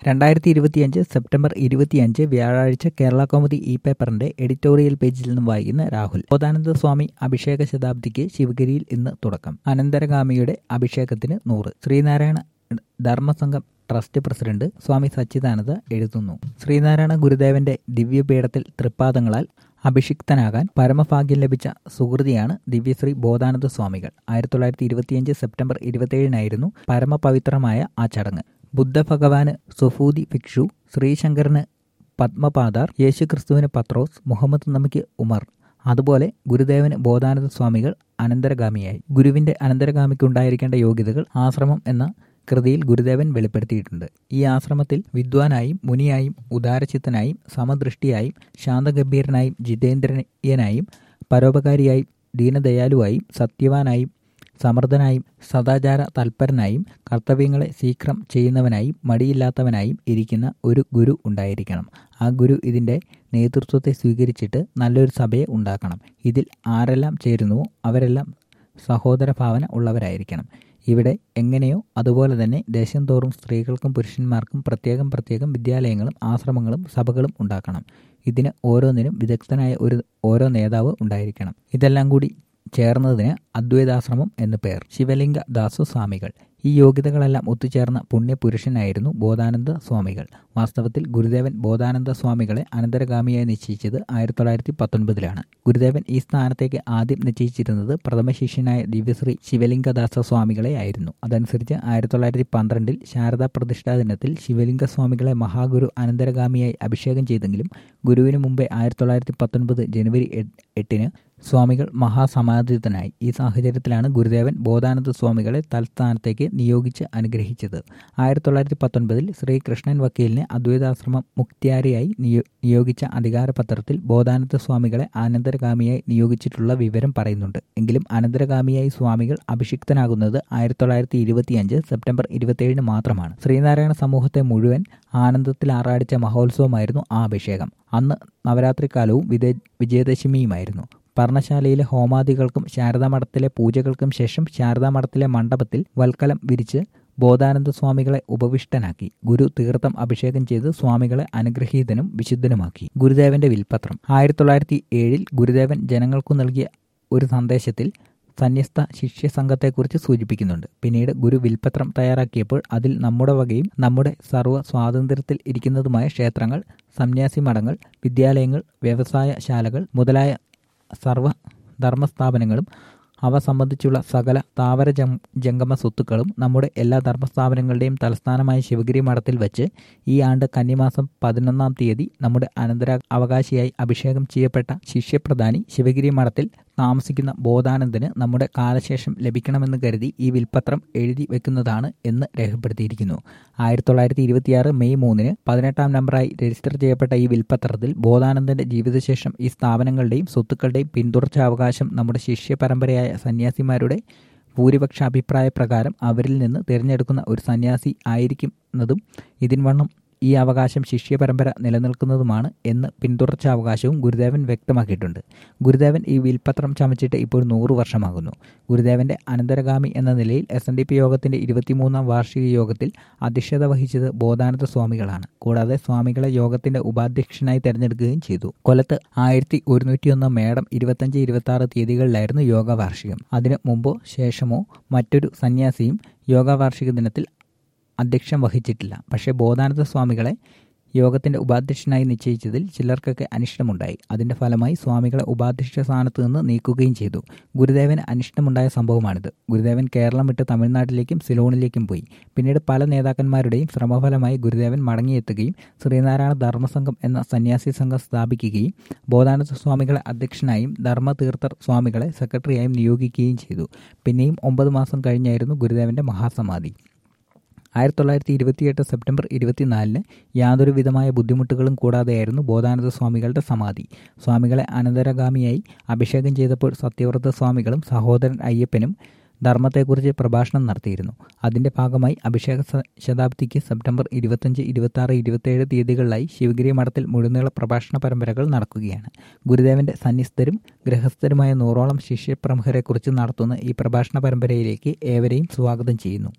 രണ്ടായിരത്തി ഇരുപത്തിയഞ്ച് സെപ്റ്റംബർ ഇരുപത്തിയഞ്ച് വ്യാഴാഴ്ച കേരള കൗമുദി ഇ പേപ്പറിന്റെ എഡിറ്റോറിയൽ പേജിൽ നിന്നും വായിക്കുന്ന രാഹുൽ ബോധാനന്ദ സ്വാമി അഭിഷേക ശതാബ്ദിക്ക് ശിവഗിരിയിൽ ഇന്ന് തുടക്കം അനന്തരഗാമിയുടെ അഭിഷേകത്തിന് നൂറ് ശ്രീനാരായണ ധർമ്മസംഘം ട്രസ്റ്റ് പ്രസിഡന്റ് സ്വാമി സച്ചിദാനന്ദ എഴുതുന്നു ശ്രീനാരായണ ഗുരുദേവന്റെ ദിവ്യപീഠത്തിൽ തൃപ്പാദങ്ങളാൽ അഭിഷിക്തനാകാൻ പരമഭാഗ്യം ലഭിച്ച സുഹൃതിയാണ് ദിവ്യശ്രീ ബോധാനന്ദ സ്വാമികൾ ആയിരത്തി തൊള്ളായിരത്തി ഇരുപത്തിയഞ്ച് സെപ്റ്റംബർ ഇരുപത്തിയേഴിനായിരുന്നു പരമപവിത്രമായ ആ ചടങ്ങ് ബുദ്ധഭഗവാന് സുഫൂതി ഭിക്ഷു ശ്രീശങ്കറിന് പത്മപാദാർ യേശുക്രിസ്തുവിന് പത്രോസ് മുഹമ്മദ് നബിക്ക് ഉമർ അതുപോലെ ഗുരുദേവന് ബോധാനന്ദ സ്വാമികൾ അനന്തരഗാമിയായി ഗുരുവിന്റെ അനന്തരഗാമിക്കുണ്ടായിരിക്കേണ്ട യോഗ്യതകൾ ആശ്രമം എന്ന കൃതിയിൽ ഗുരുദേവൻ വെളിപ്പെടുത്തിയിട്ടുണ്ട് ഈ ആശ്രമത്തിൽ വിദ്വാനായും മുനിയായും ഉദാരചിത്തനായും സമദൃഷ്ടിയായും ശാന്തഗംഭീരനായും ജിതേന്ദ്രയനായും പരോപകാരിയായും ദീനദയാലുവായും സത്യവാനായും സമർത്ഥനായും സദാചാര തൽപരനായും കർത്തവ്യങ്ങളെ ശീഘ്രം ചെയ്യുന്നവനായും മടിയില്ലാത്തവനായും ഇരിക്കുന്ന ഒരു ഗുരു ഉണ്ടായിരിക്കണം ആ ഗുരു ഇതിൻ്റെ നേതൃത്വത്തെ സ്വീകരിച്ചിട്ട് നല്ലൊരു സഭയെ ഉണ്ടാക്കണം ഇതിൽ ആരെല്ലാം ചേരുന്നുവോ അവരെല്ലാം സഹോദര ഭാവന ഉള്ളവരായിരിക്കണം ഇവിടെ എങ്ങനെയോ അതുപോലെ തന്നെ ദേശം തോറും സ്ത്രീകൾക്കും പുരുഷന്മാർക്കും പ്രത്യേകം പ്രത്യേകം വിദ്യാലയങ്ങളും ആശ്രമങ്ങളും സഭകളും ഉണ്ടാക്കണം ഇതിന് ഓരോന്നിനും വിദഗ്ധനായ ഒരു ഓരോ നേതാവ് ഉണ്ടായിരിക്കണം ഇതെല്ലാം കൂടി ചേർന്നതിന് അദ്വൈതാശ്രമം എന്നു പേർ ശിവലിംഗ ദാസസ്വാമികൾ ഈ യോഗ്യതകളെല്ലാം ഒത്തുചേർന്ന പുണ്യപുരുഷനായിരുന്നു ബോധാനന്ദ സ്വാമികൾ വാസ്തവത്തിൽ ഗുരുദേവൻ ബോധാനന്ദ സ്വാമികളെ അനന്തരഗാമിയായി നിശ്ചയിച്ചത് ആയിരത്തി തൊള്ളായിരത്തി പത്തൊൻപതിലാണ് ഗുരുദേവൻ ഈ സ്ഥാനത്തേക്ക് ആദ്യം നിശ്ചയിച്ചിരുന്നത് പ്രഥമ ശിഷ്യനായ ദിവ്യശ്രീ ശിവലിംഗദാസ സ്വാമികളെ ആയിരുന്നു അതനുസരിച്ച് ആയിരത്തി തൊള്ളായിരത്തി പന്ത്രണ്ടിൽ ശാരദാ പ്രതിഷ്ഠാ ദിനത്തിൽ ശിവലിംഗ സ്വാമികളെ മഹാഗുരു അനന്തരഗാമിയായി അഭിഷേകം ചെയ്തെങ്കിലും ഗുരുവിന് മുമ്പേ ആയിരത്തി തൊള്ളായിരത്തി പത്തൊൻപത് ജനുവരി എട്ടിന് സ്വാമികൾ മഹാസമാധിതനായി ഈ സാഹചര്യത്തിലാണ് ഗുരുദേവൻ ബോധാനന്ദ സ്വാമികളെ തൽസ്ഥാനത്തേക്ക് നിയോഗിച്ച് അനുഗ്രഹിച്ചത് ആയിരത്തി തൊള്ളായിരത്തി പത്തൊൻപതിൽ ശ്രീ കൃഷ്ണൻ വക്കീലിനെ അദ്വൈതാശ്രമം മുക്തിയാരിയായി നിയോഗിച്ച അധികാരപത്രത്തിൽ ബോധാനന്ദ സ്വാമികളെ അനന്തരഗാമിയായി നിയോഗിച്ചിട്ടുള്ള വിവരം പറയുന്നുണ്ട് എങ്കിലും അനന്തരഗാമിയായി സ്വാമികൾ അഭിഷിക്തനാകുന്നത് ആയിരത്തി തൊള്ളായിരത്തി ഇരുപത്തിയഞ്ച് സെപ്റ്റംബർ ഇരുപത്തിയേഴിന് മാത്രമാണ് ശ്രീനാരായണ സമൂഹത്തെ മുഴുവൻ ആനന്ദത്തിൽ ആറാടിച്ച മഹോത്സവമായിരുന്നു ആ അഭിഷേകം അന്ന് നവരാത്രികാലവും വിജയ വിജയദശമിയുമായിരുന്നു പർണശാലയിലെ ഹോമാദികൾക്കും ശാരദാമഠത്തിലെ പൂജകൾക്കും ശേഷം ശാരദാമഠത്തിലെ മണ്ഡപത്തിൽ വൽക്കലം വിരിച്ച് ബോധാനന്ദ സ്വാമികളെ ഉപവിഷ്ടനാക്കി ഗുരു തീർത്ഥം അഭിഷേകം ചെയ്ത് സ്വാമികളെ അനുഗ്രഹീതനും വിശുദ്ധനുമാക്കി ഗുരുദേവന്റെ വിൽപത്രം ആയിരത്തി തൊള്ളായിരത്തി ഏഴിൽ ഗുരുദേവൻ ജനങ്ങൾക്കു നൽകിയ ഒരു സന്ദേശത്തിൽ സന്യസ്ത ശിഷ്യസംഘത്തെക്കുറിച്ച് സൂചിപ്പിക്കുന്നുണ്ട് പിന്നീട് ഗുരു വിൽപത്രം തയ്യാറാക്കിയപ്പോൾ അതിൽ നമ്മുടെ വകയും നമ്മുടെ സർവ്വ സ്വാതന്ത്ര്യത്തിൽ ഇരിക്കുന്നതുമായ ക്ഷേത്രങ്ങൾ സന്യാസി മഠങ്ങൾ വിദ്യാലയങ്ങൾ വ്യവസായശാലകൾ മുതലായ സർവ ധർമ്മസ്ഥാപനങ്ങളും അവ സംബന്ധിച്ചുള്ള സകല താവര ജംഗമ സ്വത്തുക്കളും നമ്മുടെ എല്ലാ ധർമ്മസ്ഥാപനങ്ങളുടെയും തലസ്ഥാനമായ ശിവഗിരി മഠത്തിൽ വച്ച് ഈ ആണ്ട് കന്നിമാസം പതിനൊന്നാം തീയതി നമ്മുടെ അനന്തര അവകാശിയായി അഭിഷേകം ചെയ്യപ്പെട്ട ശിഷ്യപ്രധാനി ശിവഗിരി മഠത്തിൽ താമസിക്കുന്ന ബോധാനന്ദന് നമ്മുടെ കാലശേഷം ലഭിക്കണമെന്ന് കരുതി ഈ വിൽപത്രം എഴുതി വെക്കുന്നതാണ് എന്ന് രേഖപ്പെടുത്തിയിരിക്കുന്നു ആയിരത്തി തൊള്ളായിരത്തി ഇരുപത്തിയാറ് മെയ് മൂന്നിന് പതിനെട്ടാം നമ്പറായി രജിസ്റ്റർ ചെയ്യപ്പെട്ട ഈ വിൽപത്രത്തിൽ ബോധാനന്ദന്റെ ജീവിതശേഷം ഈ സ്ഥാപനങ്ങളുടെയും സ്വത്തുക്കളുടെയും പിന്തുടർച്ചാവകാശം നമ്മുടെ ശിഷ്യ പരമ്പരയായ സന്യാസിമാരുടെ ഭൂരിപക്ഷ അഭിപ്രായ പ്രകാരം അവരിൽ നിന്ന് തിരഞ്ഞെടുക്കുന്ന ഒരു സന്യാസി ആയിരിക്കുന്നതും ഇതിൻവണ്ണം ഈ അവകാശം ശിഷ്യ പരമ്പര നിലനിൽക്കുന്നതുമാണ് എന്ന് പിന്തുടർച്ചാവകാശവും ഗുരുദേവൻ വ്യക്തമാക്കിയിട്ടുണ്ട് ഗുരുദേവൻ ഈ വിൽപത്രം ചമച്ചിട്ട് ഇപ്പോൾ നൂറ് വർഷമാകുന്നു ഗുരുദേവന്റെ അനന്തരഗാമി എന്ന നിലയിൽ എസ് എൻ ഡി പി യോഗത്തിന്റെ ഇരുപത്തിമൂന്നാം വാർഷിക യോഗത്തിൽ അധ്യക്ഷത വഹിച്ചത് ബോധാനന്ദ സ്വാമികളാണ് കൂടാതെ സ്വാമികളെ യോഗത്തിന്റെ ഉപാധ്യക്ഷനായി തെരഞ്ഞെടുക്കുകയും ചെയ്തു കൊല്ലത്ത് ആയിരത്തി ഒരുന്നൂറ്റിയൊന്ന് മേടം ഇരുപത്തഞ്ച് ഇരുപത്തി ആറ് തീയതികളിലായിരുന്നു യോഗ വാർഷികം അതിനു മുമ്പോ ശേഷമോ മറ്റൊരു സന്യാസിയും യോഗ വാർഷിക ദിനത്തിൽ അധ്യക്ഷം വഹിച്ചിട്ടില്ല പക്ഷേ ബോധാനന്ദ സ്വാമികളെ യോഗത്തിന്റെ ഉപാധ്യക്ഷനായി നിശ്ചയിച്ചതിൽ ചിലർക്കൊക്കെ അനിഷ്ടമുണ്ടായി അതിന്റെ ഫലമായി സ്വാമികളെ ഉപാധ്യക്ഷ സ്ഥാനത്ത് നിന്ന് നീക്കുകയും ചെയ്തു ഗുരുദേവന് അനിഷ്ടമുണ്ടായ സംഭവമാണിത് ഗുരുദേവൻ കേരളം വിട്ട് തമിഴ്നാട്ടിലേക്കും സിലോണിലേക്കും പോയി പിന്നീട് പല നേതാക്കന്മാരുടെയും ശ്രമഫലമായി ഗുരുദേവൻ മടങ്ങിയെത്തുകയും ശ്രീനാരായണ ധർമ്മസംഘം എന്ന സന്യാസി സംഘം സ്ഥാപിക്കുകയും ബോധാനന്ദ സ്വാമികളെ അധ്യക്ഷനായും ധർമ്മതീർത്ഥർ സ്വാമികളെ സെക്രട്ടറിയായും നിയോഗിക്കുകയും ചെയ്തു പിന്നെയും ഒമ്പത് മാസം കഴിഞ്ഞായിരുന്നു ഗുരുദേവന്റെ മഹാസമാധി ആയിരത്തി തൊള്ളായിരത്തി ഇരുപത്തിയെട്ട് സെപ്റ്റംബർ ഇരുപത്തിനാലിന് യാതൊരു വിധമായ ബുദ്ധിമുട്ടുകളും കൂടാതെയായിരുന്നു ബോധാനന്ദ സ്വാമികളുടെ സമാധി സ്വാമികളെ അനന്തരഗാമിയായി അഭിഷേകം ചെയ്തപ്പോൾ സത്യവ്രത സ്വാമികളും സഹോദരൻ അയ്യപ്പനും ധർമ്മത്തെക്കുറിച്ച് പ്രഭാഷണം നടത്തിയിരുന്നു അതിന്റെ ഭാഗമായി അഭിഷേക ശതാബ്ദിക്ക് സെപ്റ്റംബർ ഇരുപത്തഞ്ച് ഇരുപത്തി ആറ് ഇരുപത്തിയേഴ് തീയതികളിലായി ശിവഗിരി മഠത്തിൽ മുഴുനീള പ്രഭാഷണ പരമ്പരകൾ നടക്കുകയാണ് ഗുരുദേവന്റെ സന്നിസ്ഥരും ഗൃഹസ്ഥരുമായ നൂറോളം ശിഷ്യപ്രമുഖരെക്കുറിച്ച് നടത്തുന്ന ഈ പ്രഭാഷണ പരമ്പരയിലേക്ക് ഏവരെയും സ്വാഗതം ചെയ്യുന്നു